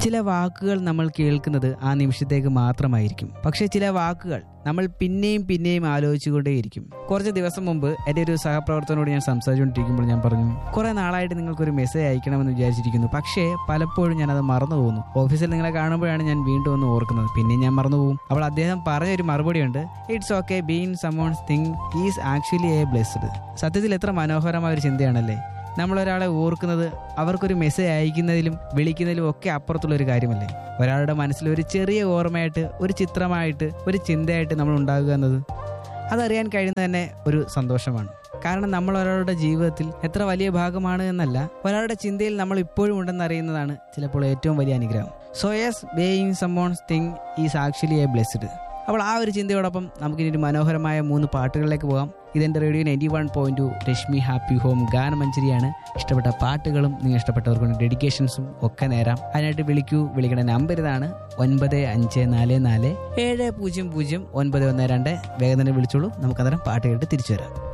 ചില വാക്കുകൾ നമ്മൾ കേൾക്കുന്നത് ആ നിമിഷത്തേക്ക് മാത്രമായിരിക്കും പക്ഷെ ചില വാക്കുകൾ നമ്മൾ പിന്നെയും പിന്നെയും ആലോചിച്ചുകൊണ്ടേയിരിക്കും കുറച്ച് ദിവസം മുമ്പ് എൻ്റെ ഒരു സഹപ്രവർത്തകനോട് ഞാൻ സംസാരിച്ചുകൊണ്ടിരിക്കുമ്പോൾ ഞാൻ പറഞ്ഞു കുറെ നാളായിട്ട് നിങ്ങൾക്കൊരു മെസ്സേജ് അയക്കണമെന്ന് വിചാരിച്ചിരിക്കുന്നു പക്ഷേ പലപ്പോഴും ഞാൻ അത് മറന്നു പോകുന്നു ഓഫീസിൽ നിങ്ങളെ കാണുമ്പോഴാണ് ഞാൻ വീണ്ടും ഒന്ന് ഓർക്കുന്നത് പിന്നെ ഞാൻ മറന്നു പോകും അപ്പോൾ അദ്ദേഹം പറഞ്ഞൊരു മറുപടിയുണ്ട് it's okay been summons thing is actually a blessed സത്യത്തിൽ എത്ര മനോഹരമായ ഒരു ചിന്തയാണല്ലേ നമ്മൾ ഒരാളെ ഓർക്കുന്നത് അവർക്കൊരു മെസ്സേജ് അയക്കുന്നതിലും വിളിക്കുന്നതിലും ഒക്കെ അപ്പുറത്തുള്ള ഒരു കാര്യമല്ലേ ഒരാളുടെ മനസ്സിൽ ഒരു ചെറിയ ഓർമ്മയായിട്ട് ഒരു ചിത്രമായിട്ട് ഒരു ചിന്തയായിട്ട് നമ്മൾ ഉണ്ടാകുക എന്നത് അതറിയാൻ കഴിയുന്നത് തന്നെ ഒരു സന്തോഷമാണ് കാരണം നമ്മൾ ഒരാളുടെ ജീവിതത്തിൽ എത്ര വലിയ ഭാഗമാണ് എന്നല്ല ഒരാളുടെ ചിന്തയിൽ നമ്മൾ ഇപ്പോഴും ഉണ്ടെന്ന് അറിയുന്നതാണ് ചിലപ്പോൾ ഏറ്റവും വലിയ അനുഗ്രഹം so yes being summons thing is actually a blessed അപ്പോൾ ആ ഒരു ചിന്തയോടൊപ്പം നമുക്കിനി ഒരു മനോഹരമായ മൂന്ന് പാട്ടുകളിലേക്ക് പോകാം ഇതെൻ്റെ radio ninety one point two Rashmi happy home ഗാനമഞ്ചരിയാണ് ഇഷ്ടപ്പെട്ട പാട്ടുകളും നിങ്ങൾ ഇഷ്ടപ്പെട്ടവർക്ക് ഡെഡിക്കേഷൻസും ഒക്കെ നേരാം അതിനായിട്ട് വിളിക്കൂ വിളിക്കണ നമ്പർ ഇതാണ് ഒൻപത് അഞ്ച് നാല് നാല് ഏഴ് പൂജ്യം പൂജ്യം ഒൻപത് ഒന്ന് രണ്ട് വേഗം തന്നെ വിളിച്ചോളൂ നമുക്കന്നേരം പാട്ട് കേട്ട് തിരിച്ചു വരാം